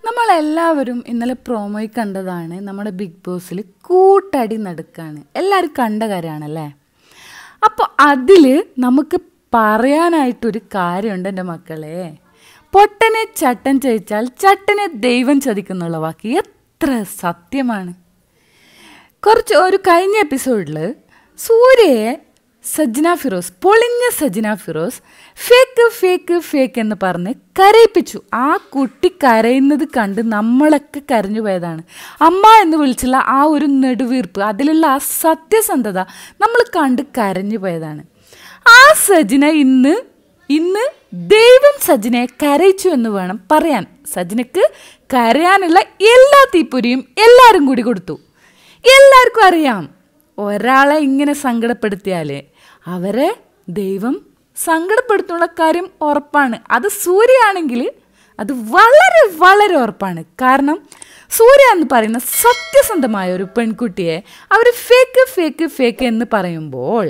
നമ്മളെല്ലാവരും ഇന്നലെ പ്രോമോയിൽ കണ്ടതാണ് നമ്മുടെ ബിഗ് ബോസിൽ കൂട്ടടി നടക്കാണ് എല്ലാവരും കണ്ട കാര്യമാണല്ലേ അപ്പോൾ അതിൽ നമുക്ക് പറയാനായിട്ടൊരു കാര്യമുണ്ട് എൻ്റെ മക്കളെ പൊട്ടനെ ചട്ടൻ ചതിച്ചാൽ ചട്ടനെ ദൈവം ചതിക്കുന്നുള്ള വാക്ക് എത്ര സത്യമാണ് കുറച്ച് ഒരു കഴിഞ്ഞ എപ്പിസോഡിൽ സൂര്യയെ സജ്ന ഫിറോസ് പൊളിഞ്ഞ Sajna Firoz fake fake fake എന്ന് പറഞ്ഞ് കരയിപ്പിച്ചു ആ കുട്ടി കരയുന്നത് കണ്ട് നമ്മളൊക്കെ കരഞ്ഞു പോയതാണ് അമ്മ എന്ന് വിളിച്ചുള്ള ആ ഒരു നെടുവീർപ്പ് അതിലുള്ള ആ സത്യസന്ധത നമ്മൾ കണ്ട് കരഞ്ഞു പോയതാണ് ആ സജ്ന ഇന്ന് ഇന്ന് ദൈവം സജ്നയെ കരയിച്ചു എന്ന് വേണം പറയാൻ സജ്നക്ക് കരയാനുള്ള എല്ലാ തീപ്പൊരിയും എല്ലാവരും കൂടി കൊടുത്തു എല്ലാവർക്കും അറിയാം ഒരാളെ ഇങ്ങനെ സങ്കടപ്പെടുത്തിയാൽ അവരെ ദൈവം സങ്കടപ്പെടുത്തുള്ള കാര്യം ഉറപ്പാണ് അത് സൂര്യയാണെങ്കിൽ അത് വളരെ വളരെ ഉറപ്പാണ് കാരണം സൂര്യ എന്ന് പറയുന്ന സത്യസന്ധമായ ഒരു പെൺകുട്ടിയെ അവർ ഫേക്ക് ഫേക്ക് ഫേക്ക് എന്ന് പറയുമ്പോൾ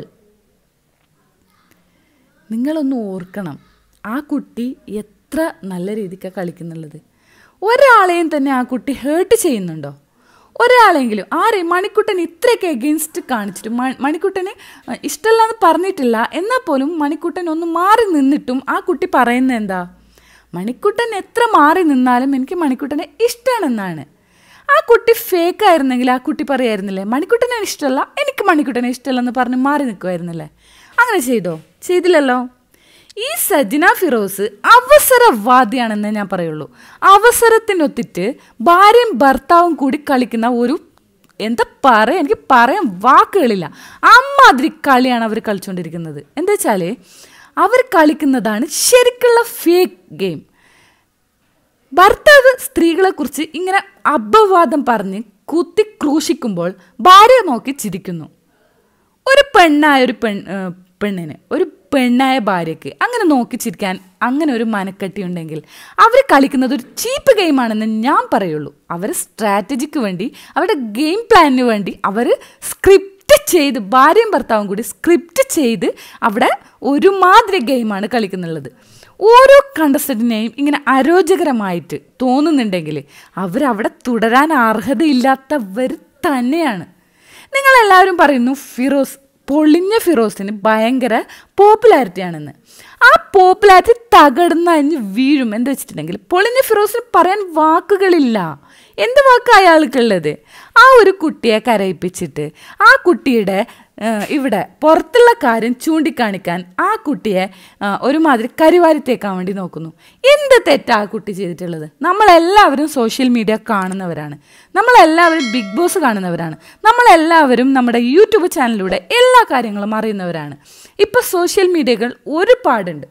നിങ്ങളൊന്ന് ഓർക്കണം ആ കുട്ടി എത്ര നല്ല രീതിക്കാണ് കളിക്കുന്നുള്ളത് ഒരാളെയും തന്നെ ആ കുട്ടി ഹേർട്ട് ചെയ്യുന്നുണ്ടോ ഒരാളെങ്കിലും ആരെയും മണിക്കുട്ടൻ ഇത്രയൊക്കെ എഗെയിൻസ്റ്റ് കാണിച്ചിട്ട് മണിക്കുട്ടന് ഇഷ്ടമല്ല പറഞ്ഞിട്ടില്ല എന്നാൽ പോലും മണിക്കുട്ടൻ ഒന്ന് മാറി നിന്നിട്ടും ആ കുട്ടി പറയുന്നത് എന്താ മണിക്കുട്ടൻ എത്ര മാറി നിന്നാലും എനിക്ക് മണിക്കുട്ടനെ ഇഷ്ടമാണെന്നാണ് ആ കുട്ടി ഫേക്ക് ആയിരുന്നെങ്കിൽ ആ കുട്ടി പറയായിരുന്നില്ലേ മണിക്കുട്ടനെ ഇഷ്ടമല്ല എനിക്ക് മണിക്കുട്ടനെ ഇഷ്ടമല്ലെന്ന് പറഞ്ഞ് മാറി നിൽക്കുമായിരുന്നില്ലേ അങ്ങനെ ചെയ്തോ ചെയ്തില്ലല്ലോ ഈ സജ്ന ഫിറോസ് അവസരവാദിയാണെന്നേ ഞാൻ പറയുള്ളൂ അവസരത്തിനൊത്തിട്ട് ഭാര്യയും ഭർത്താവും കൂടി കളിക്കുന്ന ഒരു എന്താ പറയാ എനിക്ക് പറയാൻ വാക്കുകളില്ല അമ്മാതിരി കളിയാണ് അവർ കളിച്ചുകൊണ്ടിരിക്കുന്നത് എന്താ വെച്ചാൽ അവർ കളിക്കുന്നതാണ് ശരിക്കുള്ള ഫേക്ക് ഗെയിം ഭർത്താവ് സ്ത്രീകളെക്കുറിച്ച് ഇങ്ങനെ അപവാദം പറഞ്ഞ് കുത്തി ക്രൂശിക്കുമ്പോൾ ഭാര്യ നോക്കി ചിരിക്കുന്നു ഒരു പെണ്ണായ ഒരു പെൺ പെണ്ണിന് ഒരു പെണ്ണായ ഭാര്യയ്ക്ക് അങ്ങനെ നോക്കി ചിരിക്കാൻ അങ്ങനെ ഒരു മനക്കെട്ടി ഉണ്ടെങ്കിൽ അവർ കളിക്കുന്നത് ഒരു ചീപ്പ് ഗെയിമാണെന്ന് ഞാൻ പറയുള്ളൂ അവർ സ്ട്രാറ്റജിക്ക് വേണ്ടി അവരുടെ ഗെയിം പ്ലാനിന് വേണ്ടി അവർ സ്ക്രിപ്റ്റ് ചെയ്ത് ഭാര്യയും ഭർത്താവും കൂടി സ്ക്രിപ്റ്റ് ചെയ്ത് അവിടെ ഒരുമാതിരി ഗെയിമാണ് കളിക്കുന്നുള്ളത് ഓരോ കണ്ടസ്റ്റൻറ്റിനെയും ഇങ്ങനെ അരോചകരമായിട്ട് തോന്നുന്നുണ്ടെങ്കിൽ അവരവിടെ തുടരാൻ അർഹതയില്ലാത്തവർ തന്നെയാണ് നിങ്ങളെല്ലാവരും പറയുന്നു ഫിറോസ് പൊളിഞ്ഞ ഫിറോസിന് ഭയങ്കര പോപ്പുലാരിറ്റി ആണെന്ന് ആ പോപ്പുലാരിറ്റി തകർന്നഞ്ഞ് വീഴും എന്ന് വെച്ചിട്ടുണ്ടെങ്കിൽ പൊളിഞ്ഞ ഫിറോസിന് പറയാൻ വാക്കുകളില്ല എന്ത് വാക്ക് അയാൾക്കുള്ളത് ആ ഒരു കുട്ടിയെ കരയിപ്പിച്ചിട്ട് ആ കുട്ടിയുടെ ഇവിടെ പുറത്തുള്ള കാര്യം ചൂണ്ടിക്കാണിക്കാൻ ആ കുട്ടിയെ ഒരുമാതിരി കരിവാരിത്തേക്കാൻ വേണ്ടി നോക്കുന്നു എന്ത് തെറ്റാ ആ കുട്ടി ചെയ്തിട്ടുള്ളത് നമ്മളെല്ലാവരും സോഷ്യൽ മീഡിയ കാണുന്നവരാണ് നമ്മളെല്ലാവരും ബിഗ് ബോസ് കാണുന്നവരാണ് നമ്മളെല്ലാവരും നമ്മുടെ യൂട്യൂബ് ചാനലിലൂടെ എല്ലാ കാര്യങ്ങളും അറിയുന്നവരാണ് ഇപ്പോൾ സോഷ്യൽ മീഡിയകൾ ഒരുപാടുണ്ട്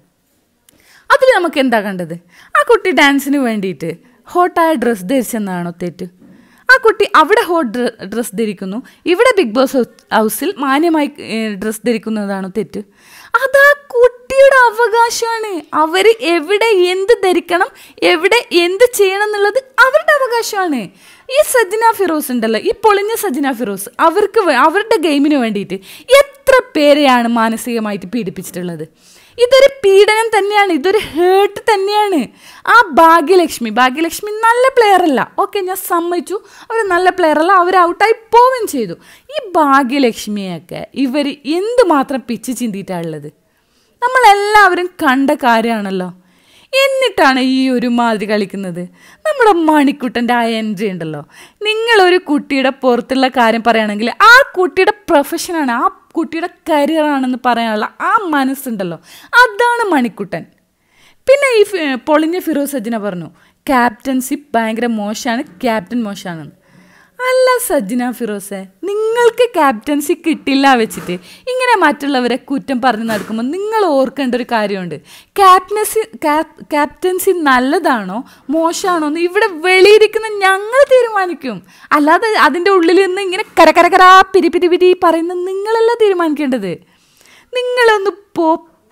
അതിൽ നമുക്ക് എന്താ കണ്ടത് ആ കുട്ടി ഡാൻസിന് വേണ്ടിയിട്ട് ഹോട്ടായ ഡ്രസ്സ് ധരിച്ചെന്നാണോ തെറ്റ് ആ കുട്ടി അവിടെ ഹോട്ട് ഡ്രസ്സ് ധരിക്കുന്നു ഇവിടെ ബിഗ് ബോസ് ഹൗസിൽ മാന്യമായി ഡ്രസ്സ് ധരിക്കുന്നതാണോ തെറ്റ് അതാ കുട്ടിയുടെ അവകാശമാണ് അവർ എവിടെ എന്ത് ധരിക്കണം എവിടെ എന്ത് ചെയ്യണം എന്നുള്ളത് അവരുടെ അവകാശമാണ് ഈ സജ്ന ഫിറോസ് ഉണ്ടല്ലോ ഈ പൊളിഞ്ഞ സജ്ന ഫിറോസ് അവർക്ക് അവരുടെ ഗെയിമിന് വേണ്ടിയിട്ട് എത്ര പേരെയാണ് മാനസികമായിട്ട് പീഡിപ്പിച്ചിട്ടുള്ളത് ഇതൊരു പീഡനം തന്നെയാണ് ഇതൊരു ഹേർട്ട് തന്നെയാണ് ആ ഭാഗ്യലക്ഷ്മി ഭാഗ്യലക്ഷ്മി നല്ല പ്ലെയർ അല്ല ഓക്കെ ഞാൻ സമ്മതിച്ചു അവർ നല്ല പ്ലെയർ അല്ല അവർ ഔട്ടായി പോവുകയും ചെയ്തു ഈ ഭാഗ്യലക്ഷ്മിയൊക്കെ ഇവർ എന്തുമാത്രം പിച്ച് ചിന്തിയിട്ടാണുള്ളത് നമ്മളെല്ലാവരും കണ്ട കാര്യമാണല്ലോ എന്നിട്ടാണ് ഈ ഒരു മാതിരി കളിക്കുന്നത് നമ്മുടെ മണിക്കുട്ടൻ്റെ ആ എൻട്രി ഉണ്ടല്ലോ നിങ്ങളൊരു കുട്ടിയുടെ പുറത്തുള്ള കാര്യം പറയുകയാണെങ്കിൽ ആ കുട്ടിയുടെ പ്രൊഫഷനാണ് ആ കുട്ടിയുടെ കരിയറാണെന്ന് പറയാനുള്ള ആ മനസ്സുണ്ടല്ലോ അതാണ് മണിക്കുട്ടൻ പിന്നെ ഈ പൊളിഞ്ഞ ഫിറോസ് സജ്ജന പറഞ്ഞു ക്യാപ്റ്റൻസി ഭയങ്കര മോശമാണ് ക്യാപ്റ്റൻ മോശമാണെന്ന് അല്ല സജ്ജന ഫിറോസെ നിങ്ങൾക്ക് ക്യാപ്റ്റൻസി കിട്ടില്ല വെച്ചിട്ട് ഇങ്ങനെ മറ്റുള്ളവരെ കുറ്റം പറഞ്ഞു നടക്കുമ്പോൾ നിങ്ങൾ ഓർക്കേണ്ട ഒരു കാര്യമുണ്ട് ക്യാപ്റ്റൻസി ക്യാപ്റ്റൻസി നല്ലതാണോ മോശമാണോ എന്ന് ഇവിടെ വെളിയിരിക്കുന്ന ഞങ്ങൾ തീരുമാനിക്കും അല്ലാതെ അതിൻ്റെ ഉള്ളിൽ നിന്ന് ഇങ്ങനെ കരകരകരാ പിരി പിരി പിരി പറയുന്ന നിങ്ങളല്ല തീരുമാനിക്കേണ്ടത് നിങ്ങളൊന്ന് പോ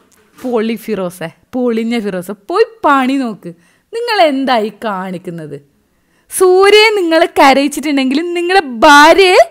പൊളി ഫിറോസെ പൊളിഞ്ഞ ഫിറോസെ പോയി പണി നോക്ക് നിങ്ങൾ എന്തായി കാണിക്കുന്നത് സൂര്യയെ നിങ്ങൾ കരയിച്ചിട്ടുണ്ടെങ്കിലും നിങ്ങളെ ഭാര്യയെ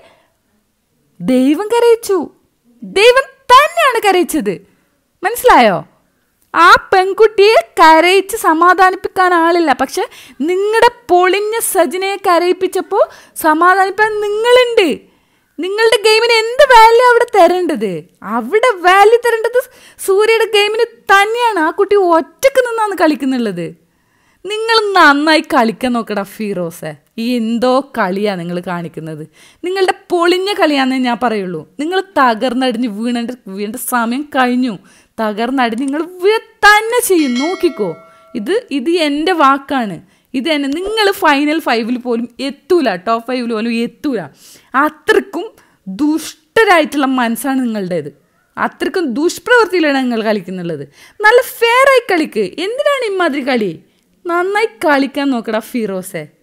ദൈവം കരയിച്ചു ദൈവം തന്നെയാണ് കരയിച്ചത് മനസ്സിലായോ ആ പെൺകുട്ടിയെ കരയിച്ച് സമാധാനിപ്പിക്കാൻ ആളില്ല പക്ഷെ നിങ്ങളുടെ പൊളിഞ്ഞ സജിനയെ കരയിപ്പിച്ചപ്പോൾ സമാധാനിപ്പിക്കാൻ നിങ്ങളുണ്ട് നിങ്ങളുടെ ഗെയിമിന് എന്ത് വാല്യൂ അവിടെ തരേണ്ടത് അവിടെ വാല്യൂ തരേണ്ടത് സൂര്യയുടെ ഗെയിമിന് തന്നെയാണ് ആ കുട്ടി ഒറ്റക്ക് നിന്നാണ് കളിക്കുന്നുള്ളത് നിങ്ങൾ നന്നായി കളിക്കാൻ നോക്കടാ ഫീറോസെ ഈ എന്തോ കളിയാ നിങ്ങൾ കാണിക്കുന്നത് നിങ്ങളുടെ പൊളിഞ്ഞ കളിയാന്നേ ഞാൻ പറയുള്ളൂ നിങ്ങൾ തകർന്നടിഞ്ഞ് വീണേണ്ട വീണ്ട സമയം കഴിഞ്ഞു തകർന്നടിഞ്ഞ് നിങ്ങൾ വീഴ തന്നെ ചെയ്യും നോക്കിക്കോ ഇത് ഇത് എൻ്റെ വാക്കാണ് ഇത് തന്നെ നിങ്ങൾ ഫൈനൽ ഫൈവിൽ പോലും എത്തൂല ടോപ്പ് ഫൈവിൽ പോലും എത്തൂല അത്രക്കും ദുഷ്ടരായിട്ടുള്ള മനസ്സാണ് നിങ്ങളുടേത് അത്രക്കും ദുഷ്പ്രവൃത്തിയിലാണ് നിങ്ങൾ കളിക്കുന്നുള്ളത് നല്ല ഫെയർ ആയി കളിക്ക് എന്തിനാണ് ഇമാതിരി കളി നന്നായി കളിക്കാൻ നോക്കടാ ഫിറോസെ